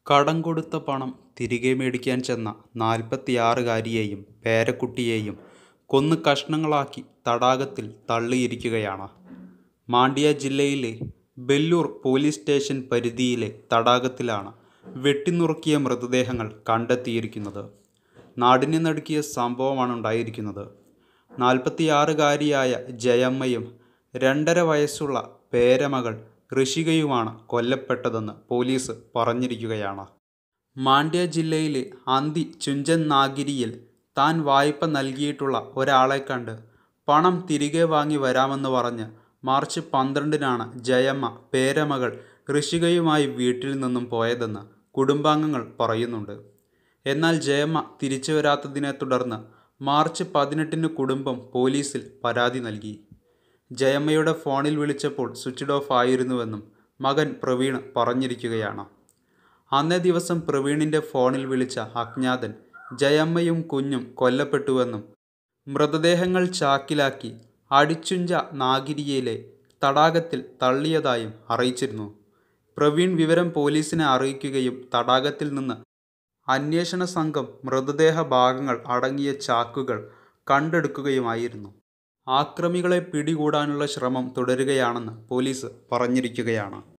കടം കൊടുത്ത പണം തിരികെ മേടിക്കാൻ ചെന്ന നാൽപ്പത്തിയാറുകാരിയെയും പേരക്കുട്ടിയെയും കൊന്ന് കഷ്ണങ്ങളാക്കി തടാകത്തിൽ തള്ളിയിരിക്കുകയാണ് മാണ്ഡ്യ ജില്ലയിലെ ബെല്ലൂർ പോലീസ് സ്റ്റേഷൻ പരിധിയിലെ തടാകത്തിലാണ് വെട്ടിനുറുക്കിയ മൃതദേഹങ്ങൾ കണ്ടെത്തിയിരിക്കുന്നത് നാടിനെ നടുക്കിയ സംഭവമാണ് ഉണ്ടായിരിക്കുന്നത് നാൽപ്പത്തിയാറുകാരിയായ ജയമ്മയും രണ്ടര വയസ്സുള്ള പേരമകൾ ഋഷികയുമാണ് കൊല്ലപ്പെട്ടതെന്ന് പോലീസ് പറഞ്ഞിരിക്കുകയാണ് മാണ്ഡ്യ ജില്ലയിലെ അന്തി ചുഞ്ചൻ നാഗിരിയിൽ താൻ വായ്പ നൽകിയിട്ടുള്ള ഒരാളെ കണ്ട് പണം തിരികെ വാങ്ങി വരാമെന്ന് പറഞ്ഞ് മാർച്ച് പന്ത്രണ്ടിനാണ് ജയമ്മ പേരമകൾ ഋഷികയുമായി വീട്ടിൽ നിന്നും പോയതെന്ന് കുടുംബാംഗങ്ങൾ പറയുന്നുണ്ട് എന്നാൽ ജയമ്മ തിരിച്ചു വരാത്തതിനെ തുടർന്ന് മാർച്ച് പതിനെട്ടിന് കുടുംബം പോലീസിൽ പരാതി നൽകി ജയമ്മയുടെ ഫോണിൽ വിളിച്ചപ്പോൾ സ്വിച്ച്ഡ് ഓഫ് ആയിരുന്നുവെന്നും മകൻ പ്രവീൺ പറഞ്ഞിരിക്കുകയാണ് അന്നേ ദിവസം പ്രവീണിൻ്റെ ഫോണിൽ വിളിച്ച അജ്ഞാതൻ ജയമ്മയും കുഞ്ഞും കൊല്ലപ്പെട്ടുവെന്നും മൃതദേഹങ്ങൾ ചാക്കിലാക്കി അടിച്ചുഞ്ച നാഗിരിയിലെ തടാകത്തിൽ തള്ളിയതായും അറിയിച്ചിരുന്നു പ്രവീൺ വിവരം പോലീസിനെ അറിയിക്കുകയും തടാകത്തിൽ നിന്ന് അന്വേഷണ സംഘം മൃതദേഹ ഭാഗങ്ങൾ അടങ്ങിയ ചാക്കുകൾ കണ്ടെടുക്കുകയുമായിരുന്നു ആക്രമികളെ പിടികൂടാനുള്ള ശ്രമം തുടരുകയാണെന്ന് പോലീസ് പറഞ്ഞിരിക്കുകയാണ്